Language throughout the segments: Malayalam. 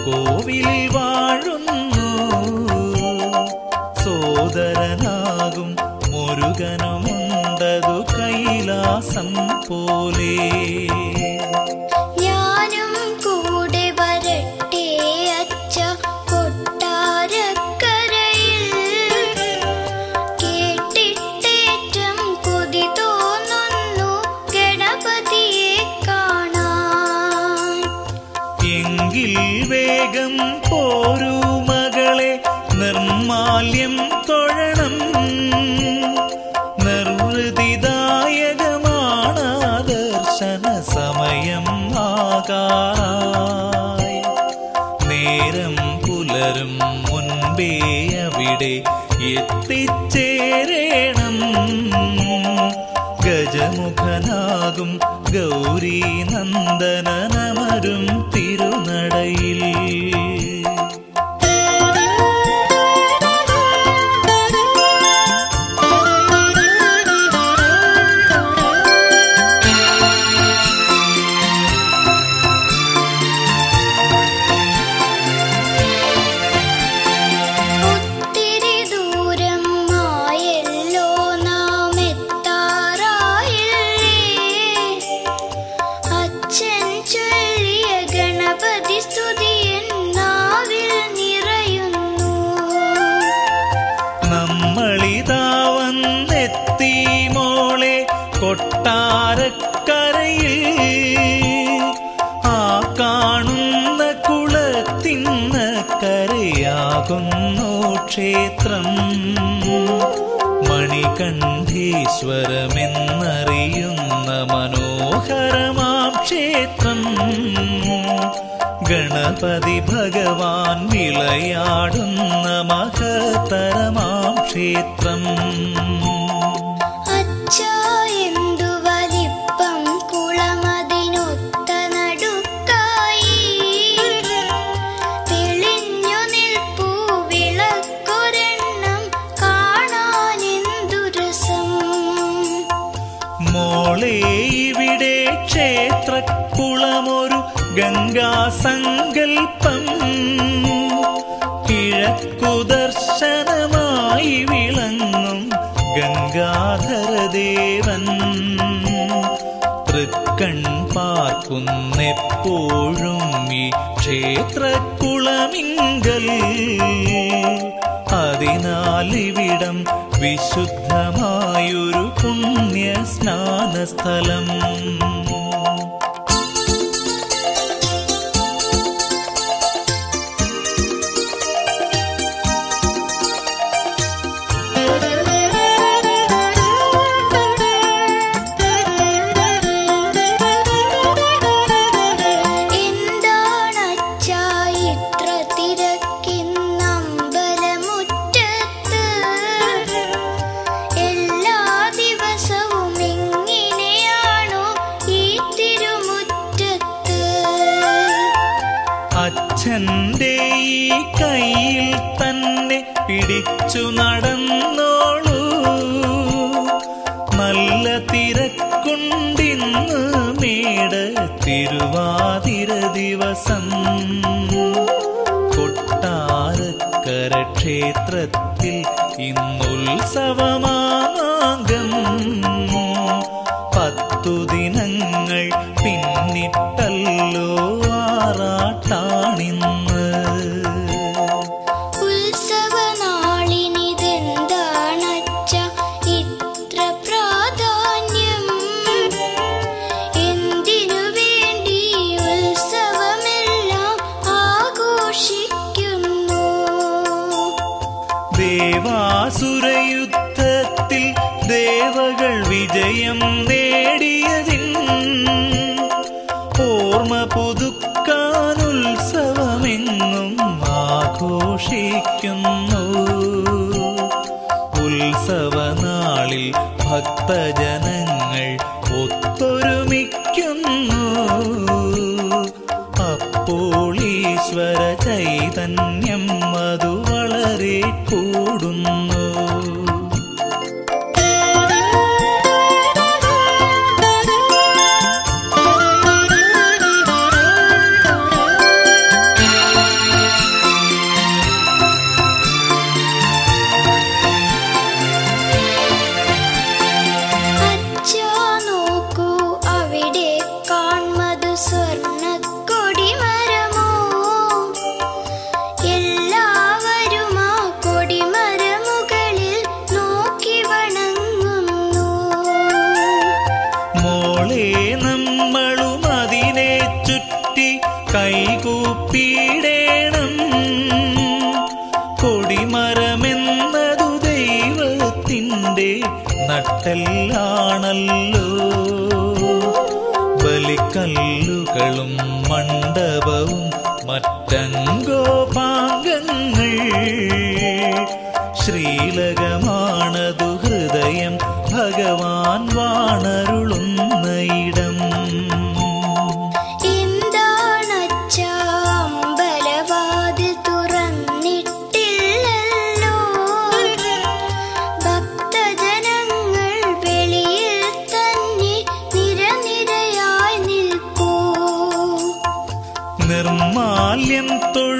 കോവിലിൽ വാഴുന്നു സോദരനാകും മുരുകനുമുണ്ടതു കൈലാസം പോലെ ഞാനും കൂടെ വരട്ടെ അച്ഛ കൊട്ടാരക്കരയിൽ കേട്ടിട്ടേറ്റം കൊതി തോന്നുന്നു ഗണപതിയെ കാണാൻ എങ്കിൽ വേഗം പോരൂ മകളെ നിർമാല്യം തൊഴണം നിർവൃതിദായകമാണ് ദർശന സമയം ആകാറായി നേരം പുലരും മുൻപേ അവിടെ എത്തിച്ചേരേണം ഗജമുഖനാകും ഗൗരി നന്ദനമരും തിരുനടയിൽ ഒത്തിരി ദൂരം ആയല്ലോ നാം എത്താറായില്ലേ അച്ഛൻ ചൊല്ലിയ ഗണപതി സ്തുതി നാവിൽ നിറയുന്നു നമ്മളിതാ വന്നെത്തി മോളെ കൊട്ടാരക്കരയിൽ ആ കാണുന്ന കുളത്തിന്ന് കരയാകുന്നു ക്ഷേത്രം മണികണ്ഠീശ്വരമെന്നറിയുന്ന മനോഹരമാം ക്ഷേത്രം ഗണപതി ഭഗവാൻ വിളയാടുന്ന മഹത്തരമാം ക്ഷേത്രം അച്ഛ എന്തു വലിപ്പം കുളമതിനൊത്ത നടുക്കായി തെളിഞ്ഞു നിൽപ്പൂ വിളക്കൊരെണ്ണം കാണാനെന്തു രസം മോളെ ഇവിടെ ക്ഷേത്രക്കുളമൊരു ഗംഗാസങ്കൽപ്പം കിഴക്കു ദർശനമായി വിളങ്ങും ഗംഗാധരദേവൻ തൃക്കൺ പാർക്കുന്നെപ്പോഴും ഈ ക്ഷേത്രക്കുളമിങ്കൽ അതിനാൽ ഇവിടം വിശുദ്ധമായൊരു പുണ്യ സ്നാനസ്ഥലം എന്താണച്ഛ ഇത്ര തിരക്കിന്നമ്പലമുറ്റത്ത് എല്ലാ ദിവസവും ഇങ്ങനെയാണോ ഈ തിരുമുറ്റത്ത് അച്ഛന്റെ ഈ കയ്യിൽ തന്നെ പിടിച്ചു നടന്നോളൂ നല്ല തിരക്കുണ്ടിന്ന് മേട തിരുവാതിര ദിവസം കൊട്ടാരക്കര ക്ഷേത്രത്തിൽ ഇന്നുത്സവമാകം പത്തു ദിനങ്ങൾ പിന്നിട്ടല്ലോ ആറാട്ടാണിന്ന് ഉത്സവനാളിനിതെന്താണച്ഛ ഇത്ര പ്രാധാന്യം എന്തിനു വേണ്ടി ഉത്സവമെല്ലാം ആഘോഷിക്കുന്നു ദേവാസുരയുദ്ധത്തിൽ ദേവകൾ വിജയം നേടിയതിൻ ഓർമ്മ പുതുക്കാൻ ഉത്സവമെങ്ങും ആഘോഷിക്കുന്നു ഉത്സവനാളിൽ ഭക്തജനങ്ങൾ ഒത്തൊരുമിക്കുന്നു അപ്പോൾ ഈശ്വര ചൈതന്യം അത് വളരെ കൂടുന്നു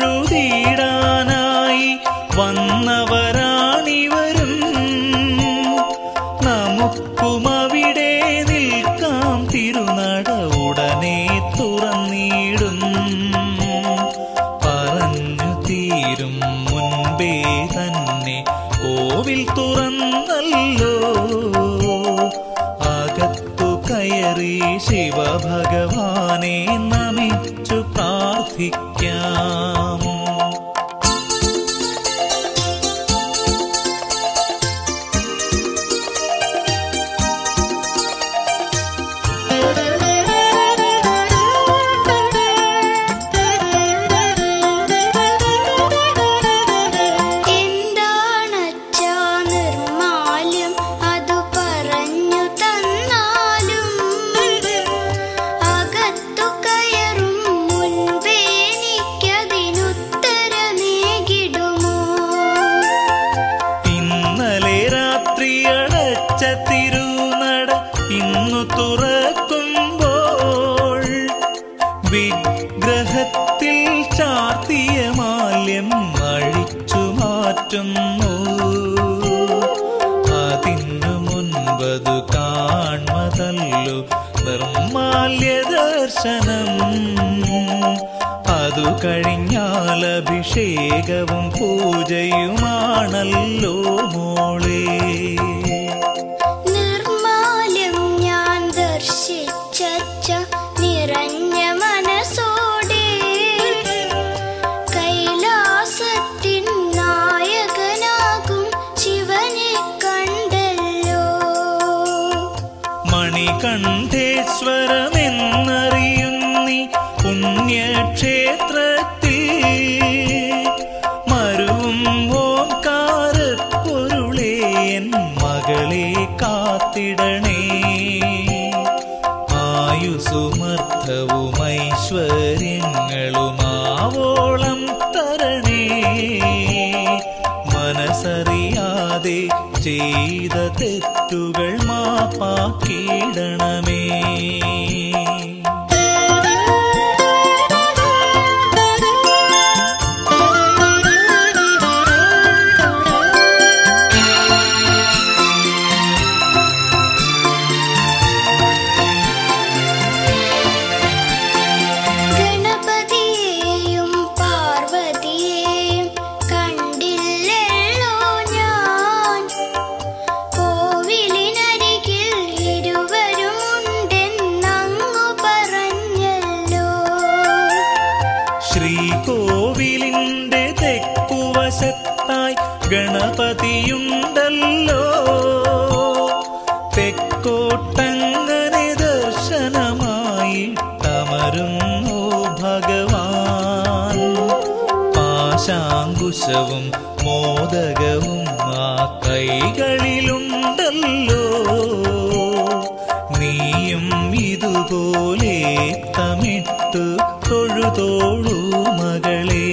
തൊഴുതിടാനായി വന്നവരാണിവരും നമുക്കും അവിടെ നിൽക്കാം തിരുനട ഉടനെ തുറന്നിടും പറഞ്ഞു തീരും മുൻപേ തന്നെ കോവിൽ തുറന്നല്ലോ അകത്തു കയറി ശിവഭഗവാനെ നമിച്ചു പ്രാർത്ഥിക്കാം എന്താണച്ചാ നിർമാല്യം അതു പറഞ്ഞു തന്നാലും അകത്തു കയറും മുൻപേ എനിക്കതിനുത്തരമേകിടുമോ ഇന്നലെ രാത്രി അടച്ച തിരുനട ഇന്നു തുറക്കുമ്പോൾ വിഗ്രഹത്തിൽ ചാർത്തിയ മാല്യം അഴിച്ചു മാറ്റുന്നു അതിനു മുൻപതു കാൺമതല്ലോ നിർമാല്യ ദർശനം അതു കഴിഞ്ഞാൽ അഭിഷേകവും പൂജയുമാണല്ലോ മോളേ നിർമാല്യം ഞാൻ ദർശിച്ചച്ച നിറഞ്ഞ മനസ്സോടെ കൈലാസത്തിൻ നായകനാകും ശിവനെ കണ്ടല്ലോ മണികണ്ഠേശ്വരമെന്നറിയുന്നി പുണ്യക്ഷേത്രത്തിൽ മരുവും ഓംകാരപ്പൊരുളേ എൻ മകളെ കാത്തിടണേ ആയുസുമർത്ഥവും ഐശ്വര്യങ്ങളുമാവോളം തരണേ മനസ്സറിയാതെ ചെയ്ത തെറ്റുകൾ മാപ്പാക്കിയിടണമേ ഗണപതിയെയും പാർവതിയെയും കണ്ടില്ലല്ലോ ഞാൻ കോവിലിനരികിൽ ഇരുവരുമുണ്ടെന്നങ്ങു പറഞ്ഞല്ലോ ശ്രീകോവിലിന്റെ തെക്കുവശത്തായി ഗണപതിയുണ്ടല്ലോ തെക്കോട്ടങ്ങനെ ദർശനമായിട്ടമരുന്നു ഭഗവാൻ പാശാങ്കുശവും മോദകവും ആ കൈകളിലുണ്ടല്ലോ നീയും ഇതുപോലെ തമിട്ടു തൊഴുതോളൂ മകളേ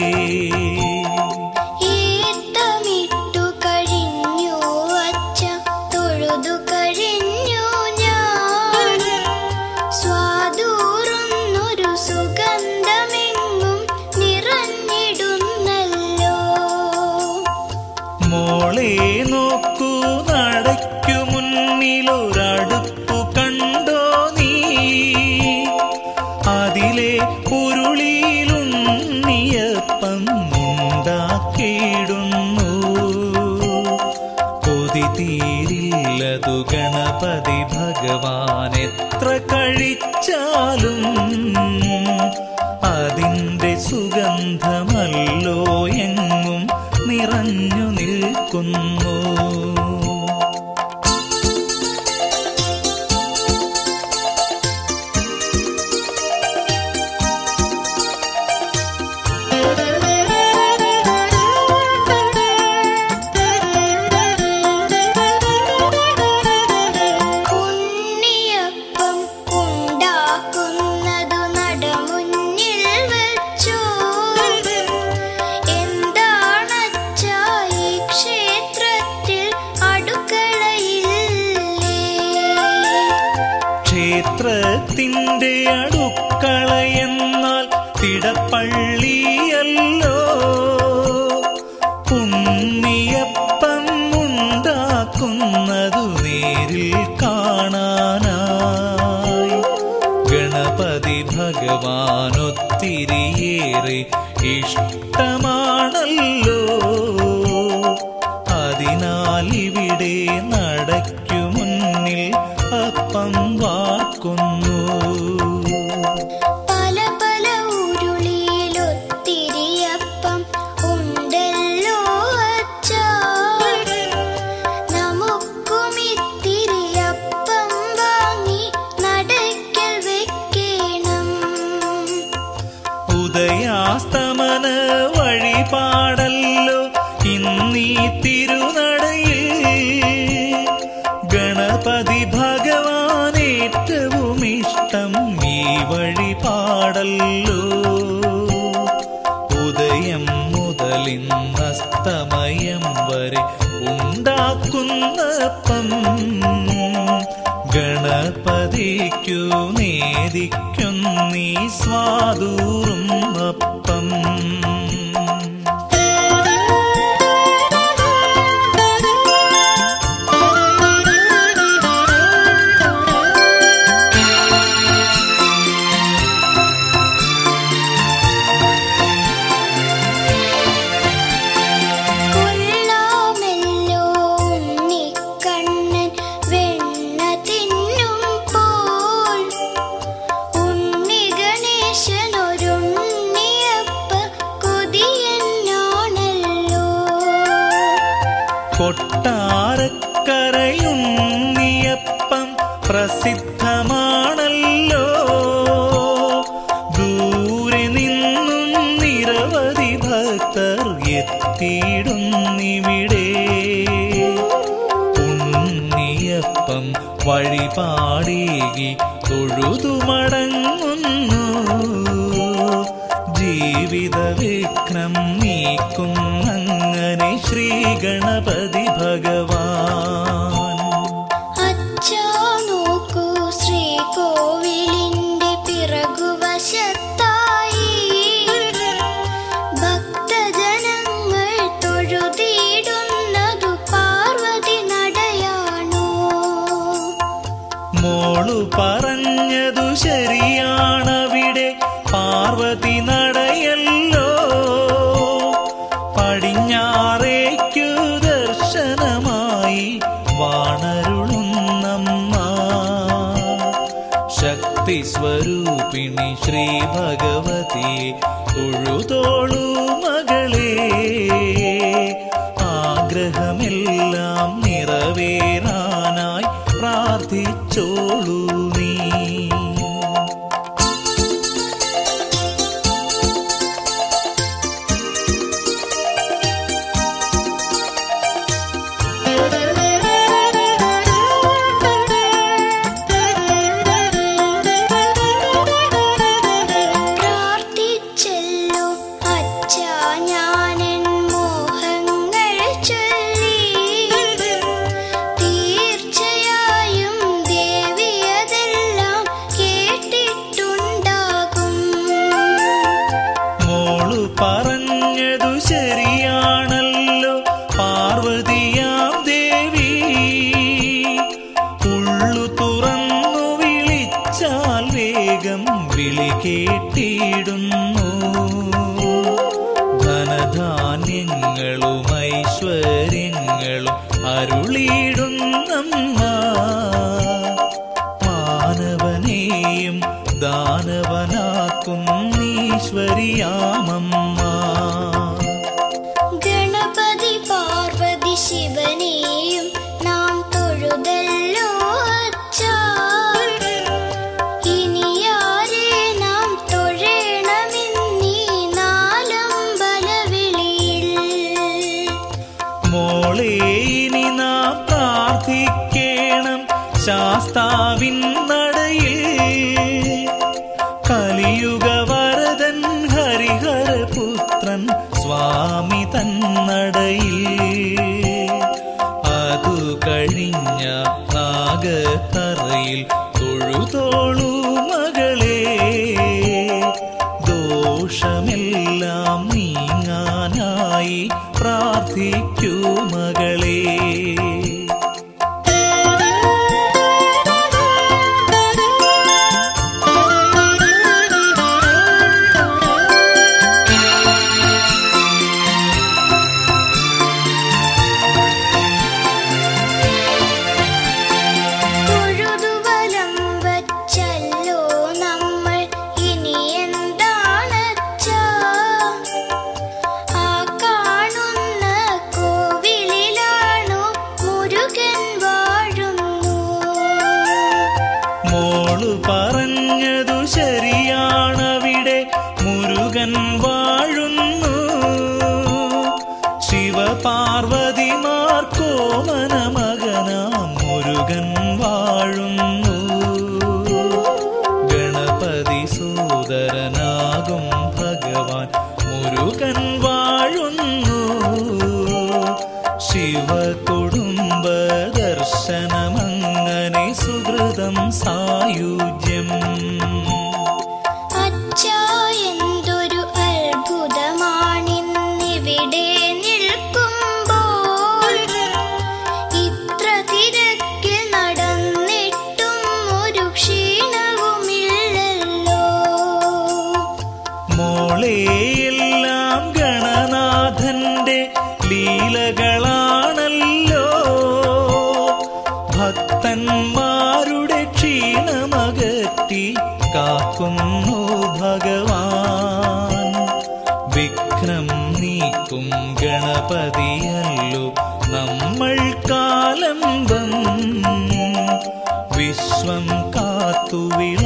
ഏത്തമിട്ടു കഴിഞ്ഞു അച്ഛ തൊഴുതു കഴിഞ്ഞു ഞാൻ സ്വാദൂറുന്നൊരു സുഗന്ധമെങ്ങും നിറഞ്ഞിടുന്നല്ലോ മോളെ നോക്കൂ നടയ്ക്കു മുന്നിലൊരടുപ്പു കണ്ടോ നീ അതിലെ ഉരുളിയിലുണ്ണിയപ്പം ഉണ്ടാക്കിയിടുന്നു കൊതി തീരില്ലതു ഗണപതി ഭഗവാൻ എത്ര കഴിച്ചാലും അതിൻ്റെ സുഗന്ധമല്ലോ എങ്ങും നിറഞ്ഞു നിൽക്കുന്നു ഉണ്ണിയപ്പം ഉണ്ടാക്കുന്നതു ഉണ്ണിയപ്പം ഉണ്ടാക്കുന്നതു നേരിൽ കാണാനായി ഗണപതി ഭഗവാനൊത്തിരിയേറെ ഇഷ്ടമാണല്ലോ അതിനാൽ ഇവിടെ നടയ്ക്കു മുന്നിൽ അപ്പം വാക്കുന്നു പല പല ഉരുളിയിലൊത്തിരിയപ്പം ഉണ്ടല്ലോ അച്ഛാ നമുക്കും ഇത്തിരിയപ്പം വാങ്ങി നടയ്ക്കൽ വെക്കണം ഉദയാസ്തമന വഴിപാടല്ലോ ഇന്നീ തിരുനടയിൽ ഗണപതി ഭഗവാൻ ഏറ്റവും ഇഷ്ടം ഈ വഴിപാടല്ലോ ഉദയം മുതൽ ഇന്നസ്തമയം വരെ ഉണ്ടാക്കുന്നപ്പം ഗണപതിക്കു നേദിക്കുന്നീ സ്വാദൂറും അപ്പം കൊള്ളാമല്ലോ ഉണ്ണിക്കണ്ണൻ വെണ്ണ തിന്നുമ്പോൾ ഉണ്ണി ഗണേശനൊരുണ്ണിയപ്പ കൊതിയനാണല്ലോ കൊട്ടാരക്കരയുണ്ണിയപ്പം പ്രസിദ്ധമാണല്ലോ ദൂരെ നിന്നും നിരവധി ഭക്തർ എത്തിയിടുന്നിവിടെ ഉണ്ണിയപ്പം വഴിപാടേകി തൊഴുതു മടങ്ങുന്നു ജീവിത വിഘ്നം നീക്കുന്നങ്ങനെ ശ്രീ ഗണപതി ഭഗവാൻ അച്ഛാ നോക്കൂ ശ്രീകോവിലിന്റെ പിറകുവശത്തായി ഭക്തജനങ്ങൾ തൊഴുതിയിടുന്നതു പാർവതി നടയാണോ മോളു പറഞ്ഞതു ശരിയാണവിടെ പാർവതി നടയല്ലോ പടിഞ്ഞാറേക്കു ദർശനമായി വാണരുളുന്നമ്മ ശക്തി സ്വരൂപിണി ശ്രീ ഭഗവതി തൊഴുതോളു മകളെ ആഗ്രഹമെല്ലാം നിറവേറാനായി പ്രാർത്ഥിച്ചോളൂ നീ പ്രാർത്ഥിച്ചല്ലോ അച്ഛാ ഞാനെൻ മോഹങ്ങൾ ചൊല്ലി തീർച്ചയായും ദേവി അതെല്ലാം കേട്ടിട്ടുണ്ടാകും മോളു പറഞ്ഞതു ശരിയാണല്ലോ പാർവതിയാം ദേവി ഉള്ളു തുറന്നു വിളിച്ചാൽ വേഗം വിളി കേട്ടിടുന്നു ധനധാന്യങ്ങളും ഐശ്വര്യങ്ങളും അരുളിയിടുന്നമ്മ മാനവനെയും ദാനവനാക്കും ഈശ്വരിയാമമ്മ ഗണപതി പാർവതി ശിവനെയും നാം തൊഴുതല്ലോ അച്ഛാ ഇനിയാരെ നാം തൊഴണമെന്നീ നാലമ്പലവിളിയിൽ മോളെ ഇനി നാം പ്രാർത്ഥിക്കണം ശാസ്താവിൻ നടയിൽ കലിയുഗ വരദൻ ഹരിഹരപുത്രൻ സ്വാമി തന്നടയിൽ അതു കഴിഞ്ഞ നാഗത്തറയിൽ തൊഴുതോളൂ മകളെ ദോഷമെല്ലാം നീങ്ങാൻ പ്രാർത്ഥിക്കൂ മകളേ തൊഴുതുവലം വച്ചല്ലോ നമ്മൾ ഇനി എന്താണച്ചാ ആ കാണുന്ന കോവിലിലാണു മുരുകൻ വാഴുന്നു മോള് പറഞ്ഞതു ശരിയാണവിടെ മുരുകൻ വാഴുന്നു ശിവപാർവതിമാർക്കോ മനമകനാം മുരുകൻ വാഴുന്നു ഗണപതി സോദരനാകും ഭഗവാൻ മുരുകൻ വാഴുന്നു ശിവകുടുംബ ദർശനമങ്ങനെ സുഹൃതം സായുജ്യം അച്ഛാ എന്തൊരു അത്ഭുതമാണിന്നിവിടെ നിൽക്കുമ്പോൾ ഇത്ര തിരക്കിൽ നടന്നിട്ടും ഒരു ക്ഷീണവുമില്ലല്ലോ മോളെയെല്ലാം ഗണനാഥന്റെ ലീലകളാണല്ലോ ഭക്തന്മാരുടെ ക്ഷീണമകറ്റി കാക്കുന്നു ഭഗവാൻ വിഘ്നം നീക്കും ഗണപതിയല്ലോ നമ്മൾ കാലംബം വിശ്വം കാത്തു